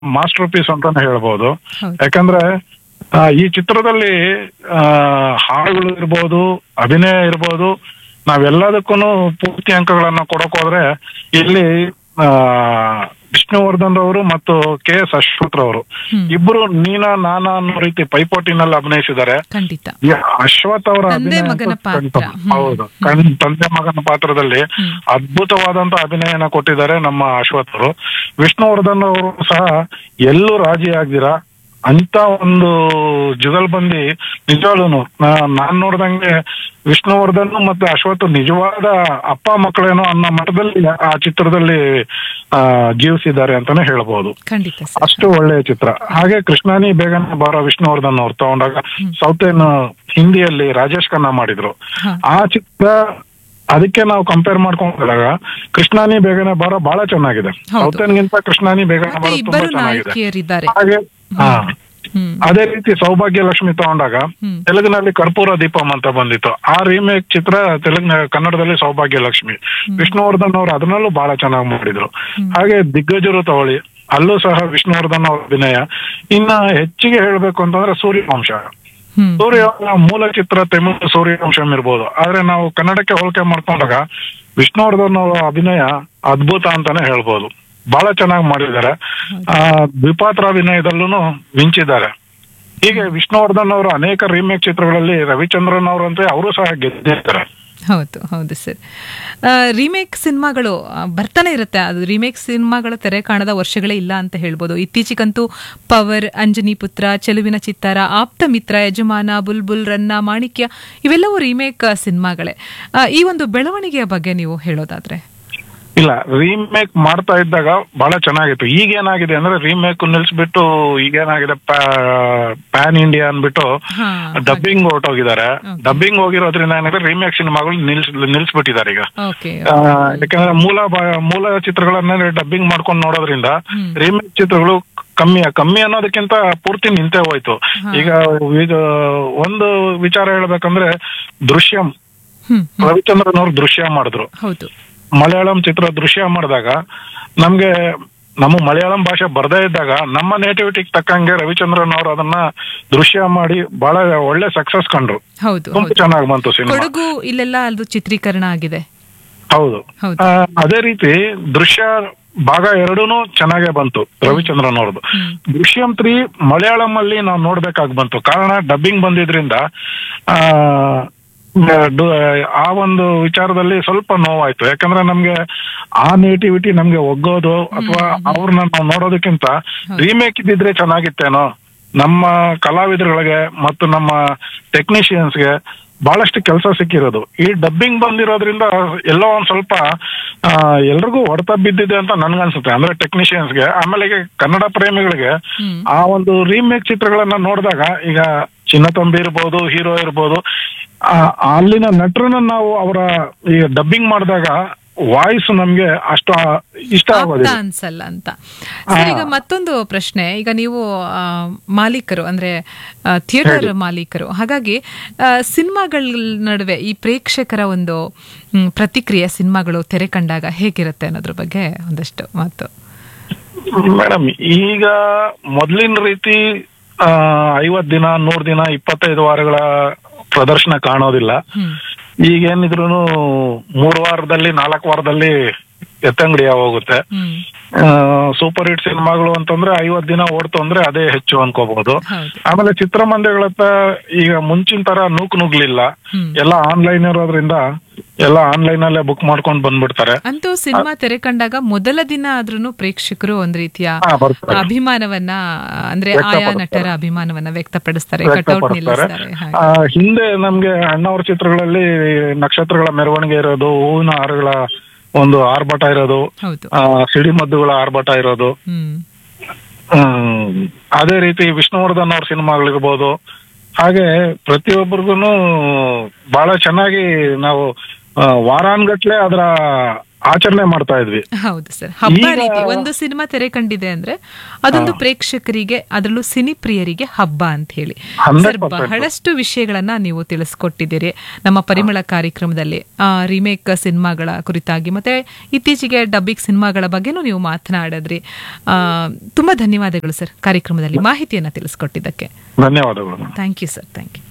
Master piece ಅಂತಾನೆ ಹೇಳ್ಬೋದು ಹೌದು ಯಾಕಂದ್ರೆ ಆ, ಈ ಚಿತ್ರದಲ್ಲಿ ಆ, ಹಾಡುಗಳು ಇರ್ಬೋದು ಅಭಿನಯ ಇರ್ಬೋದು ನಾವೆಲ್ಲದಕ್ಕೂ ಪೂರ್ತಿ ಅಂಕಗಳನ್ನ ಕೊಡಕ್ ಹೋದ್ರೆ ಇಲ್ಲಿ ಆ, ವಿಷ್ಣುವರ್ಧನ್ ರವರು ಮತ್ತು ಕೆ ಎಸ್ ಅಶ್ವಥ್ ರವರು ಹ್ಮ್. ಇಬ್ರು ನೀನಾ ನಾನಾ ಅನ್ನೋ ರೀತಿ ಪೈಪೋಟಿನಲ್ಲಿ ಅಭಿನಯಿಸಿದ್ದಾರೆ ಖಂಡಿತ ಈ ಅಶ್ವಥ್ ಅವರ ತಂದೆ ಅಭಿನಯ ಮಗನ ಅಂತೂ ಪಾತ್ರ. ಕಣ್ತುಂಬ. ಹ್ಮ್. ಹೌದು ಕಣ್ ತಂದೆ ಮಗನ ಪಾತ್ರದಲ್ಲಿ ಹ್ಮ್. ಅದ್ಭುತವಾದಂತ ಅಭಿನಯನ ಕೊಟ್ಟಿದ್ದಾರೆ ನಮ್ಮ ಅಶ್ವಥ್ ಅವರು ವಿಷ್ಣುವರ್ಧನ್ ಅವರು ಸಹ ಎಲ್ಲೂ ರಾಜಿ ಆಗ್ದಿರಾ ಅಂತ ಒಂದು ಜುಗಲ್ಬಂದಿ ನಿಜವಾಗ್ಲೂನು ನಾ- ನಾನ್ ನೋಡ್ದಂಗೆ ವಿಷ್ಣುವರ್ಧನ್ ಮತ್ತೆ ಅಶ್ವಥ್ ನಿಜವಾದ ಅಪ್ಪ ಮಕ್ಕಳೇನೋ ಅನ್ನೋ ಮಟ್ಟದಲ್ಲಿ ಆ ಚಿತ್ರದಲ್ಲಿ ಆ ಜೀವಿಸಿದ್ದಾರೆ ಅಂತಾನೆ ಹೇಳ್ಬೋದು ಖಂಡಿತ ಸರ್ ಅಷ್ಟು ಒಳ್ಳೆಯ ಚಿತ್ರ ಹಾಗೆ ಕೃಷ್ಣಾನಿ ಬೇಗನೆ ಬಾರ ವಿಷ್ಣುವರ್ಧನ್ ಅವ್ರು ತಗೊಂಡಾಗ ಸೌತ್ ಏನ್ ಹಿಂದಿಯಲ್ಲಿ ರಾಜೇಶ್ ಖನ್ನಾ ಮಾಡಿದ್ರು ಹಾ. ಆ ಚಿತ್ರ ಅದಕ್ಕೆ ನಾವು ಕಂಪೇರ್ ಮಾಡ್ಕೊಂಡಾಗ ಕೃಷ್ಣಾನಿ ಬೇಗನೆ ಬಾರ ಬಹಳ ಚೆನ್ನಾಗಿದೆ ಹೌದು. ಸೌತ್ ಗಿಂತ ಕೃಷ್ಣಾನಿ ಬೇಗನೆ ಮತ್ತೆ ಬಾರ ತುಂಬಾ ಇಬ್ಬರು ಚೆನ್ನಾಗಿದೆ ನಾಯಕಿಯರಿದ್ದಾರೆ ಹಾಗೆ ಹಾ ಹ್ಮ್ ಅದೇ ರೀತಿ ಸೌಭಾಗ್ಯ ಲಕ್ಷ್ಮಿ ತಗೊಂಡಾಗ ಹ್ಮ್. ತೆಲುಗಿನಲ್ಲಿ ಕರ್ಪೂರ ದೀಪಂ ಅಂತ ಬಂದಿತ್ತು ಆ ರೀಮೇಕ್ ಚಿತ್ರ ತೆಲುಗಿನ ಕನ್ನಡದಲ್ಲಿ ಸೌಭಾಗ್ಯ ಲಕ್ಷ್ಮಿ ವಿಷ್ಣುವರ್ಧನ್ ಅವರು ಅದನ್ನಲ್ಲೂ ಬಹಳ ಚೆನ್ನಾಗಿ ಮಾಡಿದ್ರು ಹಾಗೆ ದಿಗ್ಗಜರು ತಗೊಳ್ಳಿ ಅಲ್ಲೂ ಸಹ ವಿಷ್ಣುವರ್ಧನ್ ಅವ್ರ ಅಭಿನಯ ಇನ್ನ ಹೆಚ್ಚಿಗೆ ಹೇಳ್ಬೇಕು ಅಂತಂದ್ರೆ ಸೂರ್ಯವಂಶ ಹ್ಮ್ ಸೂರ್ಯ ಮೂಲ ಚಿತ್ರ ತಮಿಳು ಸೂರ್ಯವಂಶಂ ಇರ್ಬೋದು ಆದ್ರೆ ನಾವು ಕನ್ನಡಕ್ಕೆ ಹೋಲಿಕೆ ಮಾಡ್ಕೊಂಡಾಗ ವಿಷ್ಣುವರ್ಧನ್ ಅವರ ಅಭಿನಯ ಅದ್ಭುತ ಅಂತಾನೆ ಹೇಳ್ಬೋದು ಬಹಳ ಚೆನ್ನಾಗಿ ಮಾಡಿದ್ದಾರೆ ಆ ದ್ವಿಪಾತ್ರ ಅಭಿನಯದಲ್ಲೂ ಮಿಂಚಿದ್ದಾರೆ ಹೀಗೆ ವಿಷ್ಣುವರ್ಧನ್ ಅವರು ಅನೇಕ ರೀಮೇಕ್ ಚಿತ್ರಗಳಲ್ಲಿ ರವಿಚಂದ್ರನ್ ಅವರಂತೆ ಅವರು ಸಹ ಗೆದ್ದಿದ್ದಾರೆ ಹೌದು ಹೌದು ಸರ್ ರೀಮೇಕ್ ಸಿನಿಮಾಗಳು ಆ, ಬರ್ತಾನೆ ಇರುತ್ತೆ ಅದು ರೀಮೇಕ್ ಸಿನಿಮಾಗಳು ತೆರೆ ಕಾಣದ ವರ್ಷಗಳೇ ಇಲ್ಲ ಅಂತ ಹೇಳ್ಬೋದು ಇತ್ತೀಚೆಗಂತೂ ಪವರ್ ಅಂಜನಿ ಪುತ್ರ ಚೆಲುವಿನ ಚಿತ್ತಾರ ಆಪ್ತ ಮಿತ್ರ ಯಜಮಾನ ಬುಲ್ಬುಲ್ ರನ್ನ ಮಾಣಿಕ್ಯ ಇವೆಲ್ಲವೂ ರೀಮೇಕ್ ಸಿನಿಮಾಗಳೇ ಆ, ಈ ಒಂದು ಬೆಳವಣಿಗೆಯ ಬಗ್ಗೆ ನೀವು ಹೇಳೋದಾದ್ರೆ ಇಲ್ಲ ರೀಮೇಕ್ ಮಾಡ್ತಾ ಇದ್ದಾಗ ಬಹಳ ಚೆನ್ನಾಗಿತ್ತು ಈಗೇನಾಗಿದೆ ಅಂದ್ರೆ ರೀಮೇಕ್ ನಿಲ್ಸ್ಬಿಟ್ಟು ಈಗೇನಾಗಿದೆ ಪ್ಯಾನ್ ಇಂಡಿಯಾ ಅನ್ಬಿಟ್ಟು ಹಾ, ಡಬ್ಬಿಂಗ್ ಹೊರಟೋಗಿದ್ದಾರೆ ಡಬ್ಬಿಂಗ್ ಹೋಗಿರೋದ್ರಿಂದ ಏನಾಗಿದೆ ರೀಮೇಕ್ ಸಿನಿಮಾಗಳು ನಿಲ್ಸ್ ನಿಲ್ಸ್ಬಿಟ್ಟಿದ್ದಾರೆ ಈಗ ಓಕೆ ಆ, ಯಾಕಂದ್ರೆ ಮೂಲ ಬ- ಮೂಲ ಚಿತ್ರಗಳನ್ನ ಡಬ್ಬಿಂಗ್ ಮಾಡ್ಕೊಂಡು ನೋಡೋದ್ರಿಂದ ಹ್ಮ್. ರೀಮೇಕ್ ಚಿತ್ರಗಳು ಕಮ್ಮಿ ಕಮ್ಮಿ ಅನ್ನೋದಕ್ಕಿಂತ ಪೂರ್ತಿ ನಿಂತೇ ಹೋಯ್ತು ಈಗ ಇದು ಒಂದು ವಿಚಾರ ಹೇಳ್ಬೇಕಂದ್ರೆ ದೃಶ್ಯಂ ಹ್ಮ್ ಹ್ಮ್. ರವಿಚಂದ್ರನ್ ಅವ್ರು ದೃಶ್ಯ ಮಾಡಿದ್ರು ಹೌದು ಮಲಯಾಳಂ ಚಿತ್ರ ದೃಶ್ಯ ಮಾಡಿದಾಗ ನಮ್ಗೆ ನಮ್ಮ ಮಲಯಾಳಂ ಭಾಷೆ ಬರ್ದೇ ಇದ್ದಾಗ ನಮ್ಮ ನೇಟಿವಿಟಿಗೆ ತಕ್ಕಂಗೆ ರವಿಚಂದ್ರನ್ ಅವರು ಅದನ್ನ ದೃಶ್ಯ ಮಾಡಿ ಬಹಳ ಒಳ್ಳೆ ಸಕ್ಸಸ್ ಕಂಡ್ರು ಹೌದು ತುಂಬಾ ಹೌದು ಚೆನ್ನಾಗಿ ಬಂತು ಸಿನಿಮಾ ಕೊಡಗು ಇಲ್ಲೆಲ್ಲ ಅದು ಚಿತ್ರೀಕರಣ ಆಗಿದೆ ಹೌದು ಹೌದು. ಆ, ಅದೇ ರೀತಿ ದೃಶ್ಯ ಭಾಗ ಎರಡೂನು ಚೆನ್ನಾಗೇ ಬಂತು ರವಿಚಂದ್ರನ್ ಅವ್ರದ್ದು ಹ್ಮ್. ದೃಶ್ಯಂ ತ್ರೀ ಮಲಯಾಳಂ ಅಲ್ಲಿ ನಾವು ನೋಡ್ಬೇಕಾಗಿ ಬಂತು ಕಾರಣ ಡಬ್ಬಿಂಗ್ ಬಂದಿದ್ರಿಂದ ಆ ಡು- ಆ ಒಂದು ವಿಚಾರದಲ್ಲಿ ಸ್ವಲ್ಪ ನೋವಾಯ್ತು ಯಾಕಂದ್ರೆ ನಮ್ಗೆ ಆ ನೇಟಿವಿಟಿ ನಮ್ಗೆ ಒಗ್ಗೋದು ಅಥವಾ ಅವ್ರನ್ನ ನಾವು ನೋಡೋದಕ್ಕಿಂತ ರೀಮೇಕ್ ಇದ್ದಿದ್ರೆ ಚೆನ್ನಾಗಿತ್ತೇನೋ ನಮ್ಮ ಕಲಾವಿದರುಗಳಿಗೆ ಮತ್ತು ನಮ್ಮ ಟೆಕ್ನಿಷಿಯನ್ಸ್ಗೆ ಬಹಳಷ್ಟು ಕೆಲಸ ಸಿಕ್ಕಿರೋದು ಈ ಡಬ್ಬಿಂಗ್ ಬಂದಿರೋದ್ರಿಂದ ಎಲ್ಲೋ ಒಂದ್ ಸ್ವಲ್ಪ ಆ, ಎಲ್ರಿಗೂ ಹೊಡೆತ ಬಿದ್ದಿದೆ ಅಂತ ನನ್ಗನ್ಸುತ್ತೆ ಅಂದ್ರೆ ಟೆಕ್ನಿಷಿಯನ್ಸ್ಗೆ ಆಮೇಲೆ ಈಗ ಕನ್ನಡ ಪ್ರೇಮಿಗಳಿಗೆ ಹ್ಮ್ ಆ ಒಂದು ರೀಮೇಕ್ ಚಿತ್ರಗಳನ್ನ ನೋಡಿದಾಗ ಈಗ ಚಿನ್ನತಂಬಿ ಇರ್ಬೋದು ಹೀರೋ ಇರ್ಬೋದು ಆ, ಅಲ್ಲಿನ ನಟರನ್ನ ನಾವು ಅವರ ಈ ಡಬ್ಬಿಂಗ್ ಮಾಡಿದಾಗ ವಾಯ್ಸ್ ನಮ್ಗೆ ಅಷ್ಟು ಇಷ್ಟ ಆಪ್ತ ಆಗೋದಿಲ್ಲ ಅನ್ಸಲ್ಲ ಅಂತ ಸರ್ ಈಗ ಮತ್ತೊಂದು ಪ್ರಶ್ನೆ ಈಗ ನೀವು ಆ, ಮಾಲೀಕರು ಅಂದ್ರೆ ಆ, ಥಿಯೇಟರ್ ಮಾಲೀಕರು ಹಾಗಾಗಿ ಆ, ಸಿನಿಮಾಗಳ ನಡುವೆ ಈ ಪ್ರೇಕ್ಷಕರ ಒಂದು ಮ್, ಪ್ರತಿಕ್ರಿಯೆ ಸಿನಿಮಾಗಳು ತೆರೆ ಕಂಡಾಗ ಹೇಗಿರುತ್ತೆ ಅನ್ನೋದ್ರ ಬಗ್ಗೆ ಒಂದಷ್ಟು ಮಾತು ಮೇಡಮ್ ಈಗ ಮೊದ್ಲಿನ ರೀತಿ ಆ, ಐವತ್ ದಿನ ನೂರ್ ದಿನ ಇಪ್ಪತ್ತೈದು ವಾರಗಳ ಪ್ರದರ್ಶನ ಕಾಣೋದಿಲ್ಲ ಹ್ಮ್ ಈಗೇನಿದ್ರು ಮೂರ್ ವಾರದಲ್ಲಿ ನಾಲ್ಕು ವಾರದಲ್ಲಿ ಎತ್ತಂಗಡಿಯ ಹೋಗುತ್ತೆ ಹ್ಮ್ ಸೂಪರ್ ಹಿಟ್ ಸಿನಿಮಾಗಳು ಅಂತಂದ್ರೆ ಐವತ್ ದಿನ ಓಡ್ತು ಅಂದ್ರೆ ಅದೇ ಹೆಚ್ಚು ಅನ್ಕೋಬಹುದು ಹೌದು ಆಮೇಲೆ ಚಿತ್ರಮಂದಿರಗಳತ್ತ ಈಗ ಮುಂಚಿನ ತರ ನೂಕ್ ನುಗ್ಲಿಲ್ಲ ಹ್ಮ್ ಎಲ್ಲ ಆನ್ಲೈನ್ ಇರೋದ್ರಿಂದ ಎಲ್ಲ ಆನ್ಲೈನ್ ಅಲ್ಲೇ ಬುಕ್ ಮಾಡ್ಕೊಂಡು ಬಂದ್ಬಿಡ್ತಾರೆ ಅಂತೂ ಸಿನಿಮಾ ತೆರೆ ಕಂಡಾಗ ಮೊದಲ ದಿನ ಆದ್ರೂ ಪ್ರೇಕ್ಷಕರು ಒಂದ್ ರೀತಿಯ ಹಾ, ಬರ್ತಾರೆ. ಅಭಿಮಾನವನ್ನ ಅಂದ್ರೆ ಆಯಾ ನಟರ ಅಭಿಮಾನವನ್ನ ವ್ಯಕ್ತಪಡಿಸ್ತಾರೆ ಕಟೌಟ್ ವ್ಯಕ್ತಪಡಿಸ್ತಾರೆ ನಿಲ್ಲಿಸ್ತಾರೆ ಹಾಗೆ. ಆ, ಹಿಂದೆ ನಮ್ಗೆ ಅಣ್ಣವ್ರ ಚಿತ್ರಗಳಲ್ಲಿ ನಕ್ಷತ್ರಗಳ ಮೆರವಣಿಗೆ ಇರೋದು ಹೂವಿನ ಹಾರಗಳ ಒಂದು ಆರ್ಭಟ ಇರೋದು ಹೌದು ಆ, ಸಿಡಿಮದ್ದುಗಳ ಆರ್ಭಟ ಇರೋದು ಹ್ಮ್ ಹ್ಮ್ ಅದೇ ರೀತಿ ವಿಷ್ಣುವರ್ಧನ್ ಅವ್ರ ಸಿನಿಮಾಗಳಿರ್ಬೋದು ಹಾಗೆ ಪ್ರತಿಯೊಬ್ಬರಿಗೂ ಬಹಳ ಚೆನ್ನಾಗಿ ನಾವು ಆ, ವಾರಾನ್ಗಟ್ಲೆ ಅದರ ಆಚರಣೆ ಮಾಡ್ತಾ ಇದ್ವಿ ಹೌದು ಸರ್ ಹಬ್ಬ ಈಗ- ರೀತಿ ಒಂದು ಸಿನಿಮಾ ತೆರೆ ಕಂಡಿದೆ ಅಂದ್ರೆ ಅದೊಂದು ಪ್ರೇಕ್ಷಕರಿಗೆ ಅದರಲ್ಲೂ ಸಿನಿ ಪ್ರಿಯರಿಗೆ ಹಬ್ಬ ಅಂತ ಹೇಳಿ 100% ಸರ್ ಬಹಳಷ್ಟು ವಿಷಯಗಳನ್ನ ನೀವು ತಿಳಿಸ್ಕೊಟ್ಟಿದ್ದೀರಿ ನಮ್ಮ ಪರಿಮಳ ಕಾರ್ಯಕ್ರಮದಲ್ಲಿ ರಿಮೇಕ್ ಸಿನಿಮಾಗಳ ಕುರಿತಾಗಿ ಮತ್ತೆ ಇತ್ತೀಚೆಗೆ ಡಬ್ಬಿಂಗ್ ಸಿನಿಮಾಗಳ ಬಗ್ಗೆನೂ ನೀವು ಮಾತನಾಡಿದ್ರಿ ಆ, ತುಂಬಾ ಧನ್ಯವಾದಗಳು ಸರ್ ಕಾರ್ಯಕ್ರಮದಲ್ಲಿ ಮಾಹಿತಿಯನ್ನ ತಿಳಿಸ್ಕೊಟ್ಟಿದ್ದಕ್ಕೆ ಧನ್ಯವಾದಗಳು thank you sir thank you